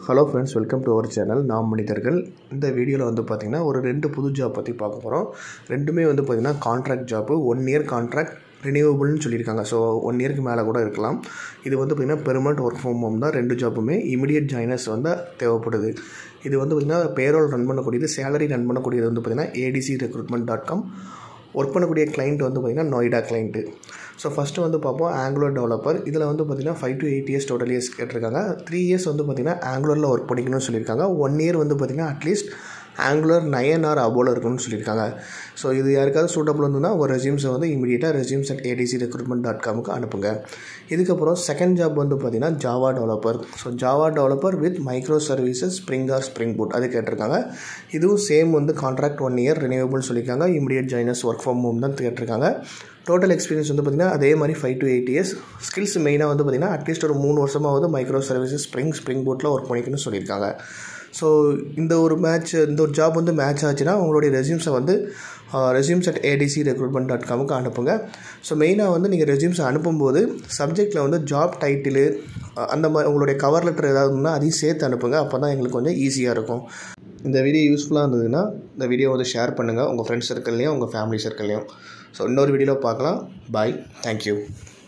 hello friends welcome to our channel நாம் மனிதர்கள் இந்த வீடியோவில் வந்து பார்த்திங்கன்னா ஒரு ரெண்டு புது ஜாப் பற்றி பார்க்க போகிறோம் ரெண்டுமே வந்து பார்த்திங்கன்னா contract job one year contract ரினியூவபிள்னு சொல்லியிருக்காங்க ஸோ ஒன் இயருக்கு மேலே கூட இருக்கலாம் இது வந்து பார்த்திங்கன்னா பெர்மனண்ட் ஒர்க் ஃப்ரம் ஹோம் தான் ரெண்டு ஜாப்புமே இமிடியட் ஜாயினர்ஸ் வந்து தேவைப்படுது இது வந்து பார்த்திங்கன்னா பேரோல் ரன் பண்ணக்கூடியது சேலரி ரன் பண்ணக்கூடியது வந்து பார்த்திங்கன்னா ATC recruitment dot com work பண்ணக்கூடிய கிளைண்ட் வந்து பார்த்திங்கன்னா நொய்டா கிளைண்ட்டு ஸோ ஃபஸ்ட்டு வந்து பார்ப்போம் ஆங்குலர் டெவலப்பர் இதில் வந்து பார்த்திங்கன்னா five to eight years total years கேட்டிருக்காங்க த்ரீ இயர்ஸ் வந்து பார்த்திங்கன்னா ஆங்குலரில் ஒர்க் பண்ணிக்கணும்னு சொல்லியிருக்காங்க ஒன் இயர் வந்து பார்த்திங்கன்னா அட்லீஸ்ட் ஆங்குலர் நயன் ஆர் அபோவில் இருக்கணும்னு சொல்லியிருக்காங்க ஸோ இது யாருக்காவது சூட்டபிள் இருந்ததுன்னா ஒரு ரெசியூம்ஸை வந்து இமீடியட்டாக resumes at ATC recruitment dot காமுக்கு அனுப்புங்க இதுக்கப்புறம் செகண்ட் ஜாப் வந்து பார்த்திங்கன்னா Java developer so Java developer with micro services spring or spring boot அது கேட்டிருக்காங்க இதுவும் சேம் வந்து கான்ட்ராக்ட் ஒன் இயர் ரினியூவபிள் சொல்லியிருக்காங்க immediate joiners work from home தான் கேட்டிருக்காங்க டோட்டல் எக்ஸ்பீரியன்ஸ் வந்து பார்த்திங்கன்னா அதே மாதிரி five to eight years skills மெயினாக வந்து பார்த்திங்கன்னா அட்லீஸ்ட் ஒரு மூணு வருஷமாக வந்து மைக்ரோ சர்வீசஸ் ஸ்ப்ரிங் ஸ்ப்ரிங் போட்டில் ஒர்க் பண்ணிக்கணும்னு சொல்லியிருக்காங்க ஸோ இந்த ஒரு மேட்ச் இந்த ஒரு ஜாப் வந்து மேட்ச் ஆச்சுன்னா உங்களுடைய ரெசியூம்ஸை வந்து resumes at ATC recruitment dot காமுக்கு அனுப்புங்க ஸோ மெயினாக வந்து நீங்கள் ரெசியூம்ஸை அனுப்பும்போது சப்ஜெக்டில் வந்து ஜாப் டைட்டிலு அந்த மாதிரி உங்களுடைய கவர் லெட்டர் ஏதாவது இருந்தால் அதையும் சேர்த்து அனுப்புங்க அப்போ தான் எங்களுக்கு கொஞ்சம் ஈஸியாக இருக்கும் இந்த வீடியோ யூஸ்ஃபுல்லாக இருந்ததுன்னா இந்த வீடியோ வந்து ஷேர் பண்ணுங்கள் உங்கள் ஃப்ரெண்ட்ஸ் சர்க்கிள்லேயும் உங்கள் ஃபேமிலி சர்க்கிள்லேயும் ஸோ இன்னொரு வீடியோவில் பார்க்கலாம் பாய் தேங்க்யூ